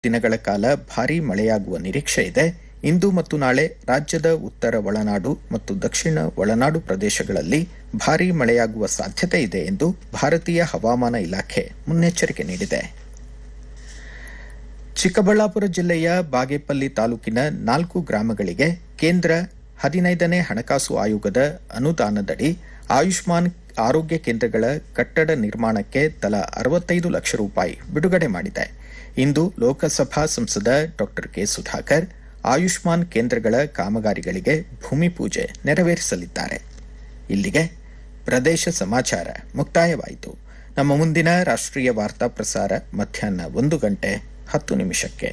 ದಿನಗಳ ಕಾಲ ಭಾರೀ ಮಳೆಯಾಗುವ ನಿರೀಕ್ಷೆ ಇದೆ ಇಂದು ಮತ್ತು ನಾಳೆ ರಾಜ್ಯದ ಉತ್ತರ ಒಳನಾಡು ಮತ್ತು ದಕ್ಷಿಣ ಒಳನಾಡು ಪ್ರದೇಶಗಳಲ್ಲಿ ಭಾರೀ ಮಳೆಯಾಗುವ ಸಾಧ್ಯತೆ ಇದೆ ಎಂದು ಭಾರತೀಯ ಹವಾಮಾನ ಇಲಾಖೆ ಮುನ್ನೆಚ್ಚರಿಕೆ ನೀಡಿದೆ ಚಿಕ್ಕಬಳ್ಳಾಪುರ ಜಿಲ್ಲೆಯ ಬಾಗೇಪಲ್ಲಿ ತಾಲೂಕಿನ ನಾಲ್ಕು ಗ್ರಾಮಗಳಿಗೆ ಕೇಂದ್ರ ಹದಿನೈದನೇ ಹಣಕಾಸು ಆಯೋಗದ ಅನುದಾನದಡಿ ಆಯುಷ್ಮಾನ್ ಆರೋಗ್ಯ ಕೇಂದ್ರಗಳ ಕಟ್ಟಡ ನಿರ್ಮಾಣಕ್ಕೆ ತಲಾ ಅರವತ್ತೈದು ಲಕ್ಷ ರೂಪಾಯಿ ಬಿಡುಗಡೆ ಮಾಡಿದೆ ಇಂದು ಲೋಕಸಭಾ ಸಂಸದ ಡಾ ಕೆ ಸುಧಾಕರ್ ಆಯುಷ್ಮಾನ್ ಕೇಂದ್ರಗಳ ಕಾಮಗಾರಿಗಳಿಗೆ ಭೂಮಿ ಪೂಜೆ ನೆರವೇರಿಸಲಿದ್ದಾರೆ ಇಲ್ಲಿಗೆ ಪ್ರದೇಶ ಸಮಾಚಾರ ಮುಕ್ತಾಯವಾಯಿತು ನಮ್ಮ ಮುಂದಿನ ರಾಷ್ಟ್ರೀಯ ವಾರ್ತಾ ಪ್ರಸಾರ ಮಧ್ಯಾಹ್ನ ಒಂದು ಗಂಟೆ ಹತ್ತು ನಿಮಿಷಕ್ಕೆ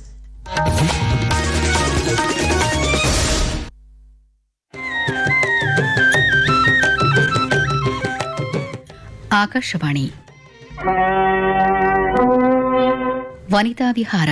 ಆಕಾಶವಾಣಿ ವನಿತಾ ವಿಹಾರ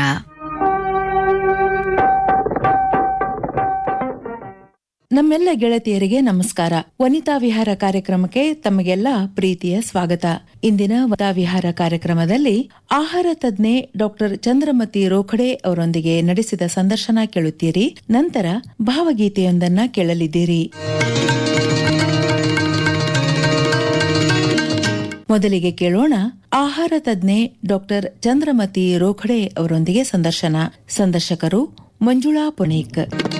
ನಮ್ಮೆಲ್ಲ ಗೆಳತಿಯರಿಗೆ ನಮಸ್ಕಾರ ವನಿತಾ ವಿಹಾರ ಕಾರ್ಯಕ್ರಮಕ್ಕೆ ತಮಗೆಲ್ಲ ಪ್ರೀತಿಯ ಸ್ವಾಗತ ಇಂದಿನ ವನಿತಾ ವಿಹಾರ ಕಾರ್ಯಕ್ರಮದಲ್ಲಿ ಆಹಾರ ತಜ್ಞೆ ಡಾಕ್ಟರ್ ಚಂದ್ರಮತಿ ರೋಖಡೆ ಅವರೊಂದಿಗೆ ನಡೆಸಿದ ಸಂದರ್ಶನ ಕೇಳುತ್ತೀರಿ ನಂತರ ಭಾವಗೀತೆಯೊಂದನ್ನ ಕೇಳಲಿದ್ದೀರಿ ಮೊದಲಿಗೆ ಕೇಳೋಣ ಆಹಾರ ತಜ್ಞೆ ಡಾಕ್ಟರ್ ಚಂದ್ರಮತಿ ರೋಖಡೆ ಅವರೊಂದಿಗೆ ಸಂದರ್ಶನ ಸಂದರ್ಶಕರು ಮಂಜುಳಾ ಪುಣೇಕ್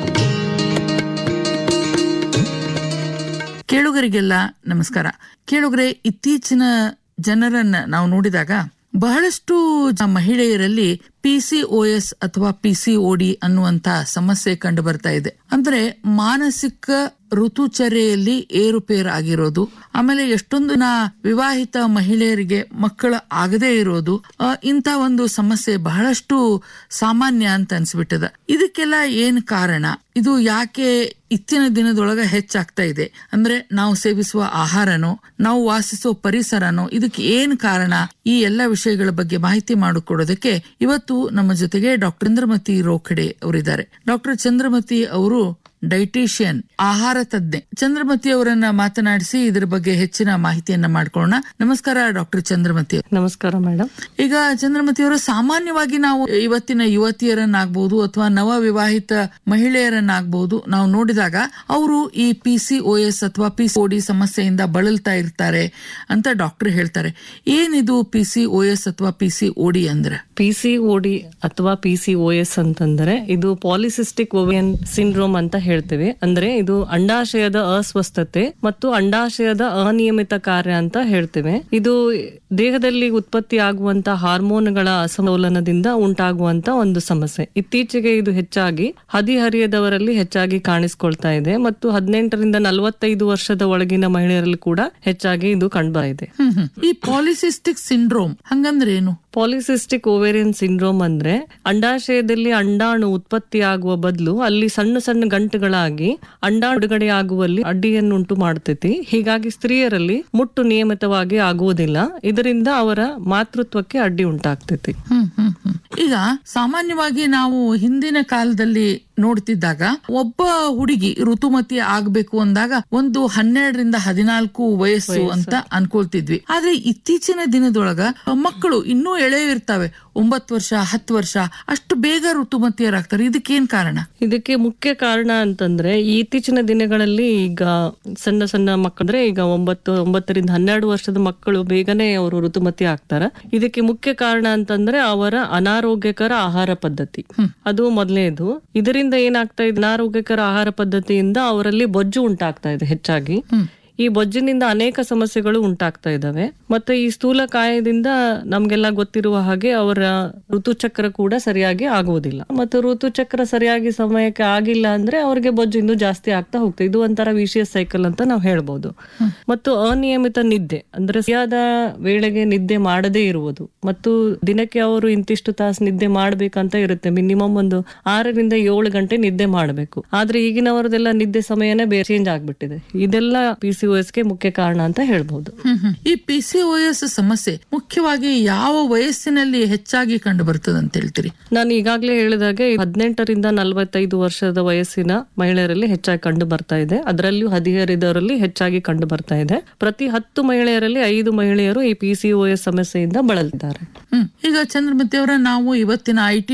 ಕೇಳುಗರಿಗೆಲ್ಲ ನಮಸ್ಕಾರ ಕೇಳುಗರೆ ಇತ್ತೀಚಿನ ಜನರನ್ನ ನಾವು ನೋಡಿದಾಗ ಬಹಳಷ್ಟು ಜ- ಮಹಿಳೆಯರಲ್ಲಿ ಪಿಸಿಒಎಸ್ ಅಥವಾ ಪಿಸಿಒಡಿ ಅನ್ನುವಂತ ಸಮಸ್ಯೆ ಕಂಡು ಬರ್ತಾ ಇದೆ ಅಂದ್ರೆ ಮಾನಸಿಕ ಋತುಚರ್ಯೆಯಲ್ಲಿ ಏರುಪೇರು ಆಗಿರೋದು ಆಮೇಲೆ ಎಷ್ಟೊಂದು ನಾ ವಿವಾಹಿತ ಮಹಿಳೆಯರಿಗೆ ಮಕ್ಕಳ ಆಗದೇ ಇರೋದು ಆ, ಇಂಥ ಒಂದು ಸಮಸ್ಯೆ ಬಹಳಷ್ಟು ಸಾಮಾನ್ಯ ಅಂತ ಅನ್ಸ್ಬಿಟ್ಟದ ಇದಕ್ಕೆಲ್ಲ ಏನ್ ಕಾರಣ ಇದು ಯಾಕೆ ಇತ್ತಿನ ದಿನದೊಳಗ ಹೆಚ್ಚಾಗ್ತಾ ಇದೆ ಅಂದ್ರೆ ನಾವು ಸೇವಿಸುವ ಆಹಾರನೋ ನಾವು ವಾಸಿಸುವ ಪರಿಸರನೋ ಇದಕ್ಕೆ ಏನ್ ಕಾರಣ ಈ ಎಲ್ಲ ವಿಷಯಗಳ ಬಗ್ಗೆ ಮಾಹಿತಿ ಮಾಡಿಕೊಡೋದಕ್ಕೆ ಇವತ್ತು ನಮ್ಮ ಜೊತೆಗೆ ಡಾಕ್ಟರ್ ಚಂದ್ರಮತಿ ರೋಖಡೆ ಅವರಿದ್ದಾರೆ ಡಾಕ್ಟರ್ ಚಂದ್ರಮತಿ ಅವರು ಡೈಟಿಷಿಯನ್ ಆಹಾರ ತಜ್ಞೆ ಚಂದ್ರಮತಿ ಅವರನ್ನ ಮಾತನಾಡಿಸಿ ಇದ್ರ ಬಗ್ಗೆ ಹೆಚ್ಚಿನ ಮಾಹಿತಿಯನ್ನ ಮಾಡ್ಕೊಳ್ಳೋಣ ನಮಸ್ಕಾರ ಡಾಕ್ಟರ್ ಚಂದ್ರಮತಿ ನಮಸ್ಕಾರ ಮೇಡಮ್ ಈಗ ಚಂದ್ರಮತಿ ಅವರು ಸಾಮಾನ್ಯವಾಗಿ ನಾವು ಇವತ್ತಿನ ಯುವತಿಯರನ್ನಾಗ್ಬಹುದು ಅಥವಾ ನವ ವಿವಾಹಿತ ಮಹಿಳೆಯರನ್ನಾಗಬಹುದು ನಾವು ನೋಡಿದಾಗ ಅವರು ಈ ಪಿ ಸಿ ಓ ಎಸ್ ಅಥವಾ ಪಿ ಸಿ ಡಿ ಸಮಸ್ಯೆಯಿಂದ ಬಳಲ್ತಾ ಇರ್ತಾರೆ ಅಂತ ಡಾಕ್ಟರ್ ಹೇಳ್ತಾರೆ ಏನಿದು ಪಿ ಸಿ ಓ ಎಸ್ ಅಥವಾ ಪಿ ಸಿ ಡಿ ಅಂದ್ರೆ ಪಿ ಸಿ ಡಿ ಅಥವಾ ಪಿ ಸಿ ಓ ಎಸ್ ಅಂತಂದ್ರೆ ಇದು ಪಾಲಿಸಿಸ್ಟಿಕ್ ಓವಿಯನ್ ಸಿಂಡ್ರೋಮ್ ಅಂತ ಹೇಳ್ತೇವೆ ಅಂದ್ರೆ ಇದು ಅಂಡಾಶಯದ ಅಸ್ವಸ್ಥತೆ ಮತ್ತು ಅಂಡಾಶಯದ ಅನಿಯಮಿತ ಕಾರ್ಯ ಅಂತ ಹೇಳ್ತೇವೆ ಇದು ದೇಹದಲ್ಲಿ ಉತ್ಪತ್ತಿ ಆಗುವಂತ ಹಾರ್ಮೋನ್ಗಳ ಅಸಮತೋಲನದಿಂದ ಉಂಟಾಗುವಂತ ಒಂದು ಸಮಸ್ಯೆ ಇತ್ತೀಚೆಗೆ ಇದು ಹೆಚ್ಚಾಗಿ ಹದಿಹರಿಯದವರಲ್ಲಿ ಹೆಚ್ಚಾಗಿ ಕಾಣಿಸ್ಕೊಳ್ತಾ ಇದೆ ಮತ್ತು ಹದಿನೆಂಟರಿಂದ ನಲವತ್ತೈದು ವರ್ಷದ ಒಳಗಿನ ಮಹಿಳೆಯರಲ್ಲಿ ಕೂಡ ಹೆಚ್ಚಾಗಿ ಇದು ಕಂಡುಬ ಇದೆ ಹ್ಮ್ ಹ್ಮ್. ಈ ಪಾಲಿಸಿಸ್ಟಿಕ್ ಸಿಂಡ್ರೋಮ್ ಹಂಗಂದ್ರೆ ಏನು ಪಾಲಿಸಿಸ್ಟಿಕ್ ಓವೇರಿಯನ್ ಸಿಂಡ್ರೋಮ್ ಅಂದ್ರೆ ಅಂಡಾಶಯದಲ್ಲಿ ಅಂಡಾಣು ಉತ್ಪತ್ತಿ ಆಗುವ ಬದಲು ಅಲ್ಲಿ ಸಣ್ಣ ಸಣ್ಣ ಗಂಟುಗಳಾಗಿ ಅಂಡಾಣು ಬಿಡುಗಡೆ ಆಗುವಲ್ಲಿ ಅಡ್ಡಿಯನ್ನುಂಟು ಮಾಡ್ತೈತಿ ಹೀಗಾಗಿ ಸ್ತ್ರೀಯರಲ್ಲಿ ಮುಟ್ಟು ನಿಯಮಿತವಾಗಿ ಆಗುವುದಿಲ್ಲ ಇದರಿಂದ ಅವರ ಮಾತೃತ್ವಕ್ಕೆ ಅಡ್ಡಿ ಉಂಟಾಗ್ತೈತಿ ಹ್ಮ್ ಹ್ಮ್ ಹ್ಮ್. ಈಗ ಸಾಮಾನ್ಯವಾಗಿ ನಾವು ಹಿಂದಿನ ಕಾಲದಲ್ಲಿ ನೋಡ್ತಿದ್ದಾಗ ಒಬ್ಬ ಹುಡುಗಿ ಋತುಮತಿ ಆಗ್ಬೇಕು ಅಂದಾಗ ಒಂದು ಹನ್ನೆರಡರಿಂದ ಹದಿನಾಲ್ಕು ವಯಸ್ಸು ಅಂತ ಅನ್ಕೊಳ್ತಿದ್ವಿ ಆದ್ರೆ ಇತ್ತೀಚಿನ ದಿನದೊಳಗ ಮಕ್ಕಳು ಇನ್ನೂ ಎಳೆಯಿರ್ತಾವೆ ಒಂಬತ್ತು ವರ್ಷ ಹತ್ತು ವರ್ಷ ಅಷ್ಟು ಬೇಗ ಋತುಮತಿಯರಾಗ್ತಾರೆ ಇದಕ್ಕೇನ್ ಕಾರಣ ಇದಕ್ಕೆ ಮುಖ್ಯ ಕಾರಣ ಅಂತಂದ್ರೆ ಈ ಇತ್ತೀಚಿನ ದಿನಗಳಲ್ಲಿ ಈಗ ಸಣ್ಣ ಸಣ್ಣ ಮಕ್ಕಳಂದ್ರೆ ಈಗ ಒಂಬತ್ತು ಒಂಬತ್ತರಿಂದ ಹನ್ನೆರಡು ವರ್ಷದ ಮಕ್ಕಳು ಬೇಗನೆ ಅವರು ಋತುಮತಿ ಆಗ್ತಾರ ಇದಕ್ಕೆ ಮುಖ್ಯ ಕಾರಣ ಅಂತಂದ್ರೆ ಅವರ ಅನಾರೋಗ್ಯಕರ ಆಹಾರ ಪದ್ಧತಿ ಅದು ಮೊದಲನೇದು ಇದರಿಂದ ಏನಾಗ್ತಾ ಇದೆ ಅನಾರೋಗ್ಯಕರ ಆಹಾರ ಪದ್ಧತಿಯಿಂದ ಅವರಲ್ಲಿ ಬೊಜ್ಜು ಉಂಟಾಗ್ತಾ ಇದೆ ಹೆಚ್ಚಾಗಿ ಈ ಬೊಜ್ಜಿನಿಂದ ಅನೇಕ ಸಮಸ್ಯೆಗಳು ಉಂಟಾಗ್ತಾ ಇದಾವೆ ಮತ್ತೆ ಈ ಸ್ಥೂಲಕಾಯದಿಂದ ನಮ್ಗೆಲ್ಲ ಗೊತ್ತಿರುವ ಹಾಗೆ ಅವರ ಋತುಚಕ್ರ ಕೂಡ ಸರಿಯಾಗಿ ಆಗುವುದಿಲ್ಲ ಮತ್ತು ಋತುಚಕ್ರ ಸರಿಯಾಗಿ ಸಮಯಕ್ಕೆ ಆಗಿಲ್ಲ ಅಂದ್ರೆ ಅವ್ರಿಗೆ ಬೊಜ್ಜು ಇನ್ನೂ ಜಾಸ್ತಿ ಆಗ್ತಾ ಹೋಗ್ತದೆ ಇದು ಒಂಥರ ವಿಷಿಯಸ್ ಸೈಕಲ್ ಅಂತ ನಾವು ಹೇಳ್ಬೋದು ಮತ್ತು ಅನಿಯಮಿತ ನಿದ್ದೆ ಅಂದ್ರೆ ಸರಿಯಾದ ವೇಳೆಗೆ ನಿದ್ದೆ ಮಾಡದೇ ಇರುವುದು ಮತ್ತು ದಿನಕ್ಕೆ ಅವರು ಇಂತಿಷ್ಟು ತಾಸು ನಿದ್ದೆ ಮಾಡ್ಬೇಕಂತ ಇರುತ್ತೆ ಮಿನಿಮಮ್ ಒಂದು ಆರರಿಂದ ಏಳು ಗಂಟೆ ನಿದ್ದೆ ಮಾಡಬೇಕು ಆದ್ರೆ ಈಗಿನವರದೆಲ್ಲ ನಿದ್ದೆ ಸಮಯನೇ ಬೇರೆ ಚೇಂಜ್ ಆಗ್ಬಿಟ್ಟಿದೆ ಇದೆಲ್ಲ ಪಿ ಸಿ ಗೆ ಮುಖ್ಯ ಕಾರಣ ಅಂತ ಹೇಳ್ಬಹುದು ಹ್ಮ್ ಹ್ಮ್. ಈ ಪಿ ಸಿ ಸಮಸ್ಯೆ ಮುಖ್ಯವಾಗಿ ಯಾವ ವಯಸ್ಸಿನಲ್ಲಿ ಹೆಚ್ಚಾಗಿ ಕಂಡು ಬರ್ತದೆ ಅಂತ ಹೇಳ್ತೀರಿ ನಾನು ಈಗಾಗಲೇ ಹೇಳಿದಾಗೆ ಹದಿನೆಂಟರಿಂದ ನಲವತ್ತೈದು ವರ್ಷದ ವಯಸ್ಸಿನ ಮಹಿಳೆಯರಲ್ಲಿ ಹೆಚ್ಚಾಗಿ ಕಂಡು ಬರ್ತಾ ಇದೆ ಅದರಲ್ಲಿಯೂ ಹದಿಹರಿದವರಲ್ಲಿ ಹೆಚ್ಚಾಗಿ ಕಂಡು ಬರ್ತಾ ಇದೆ ಪ್ರತಿ ಹತ್ತು ಮಹಿಳೆಯರಲ್ಲಿ ಐದು ಮಹಿಳೆಯರು ಈ ಪಿ ಸಿ ಸಮಸ್ಯೆಯಿಂದ ಬಳಲಿದ್ದಾರೆ ಹ್ಮ್ ಈಗ ಚಂದ್ರಮತಿ ಅವರ ನಾವು ಇವತ್ತಿನ ಐ ಟಿ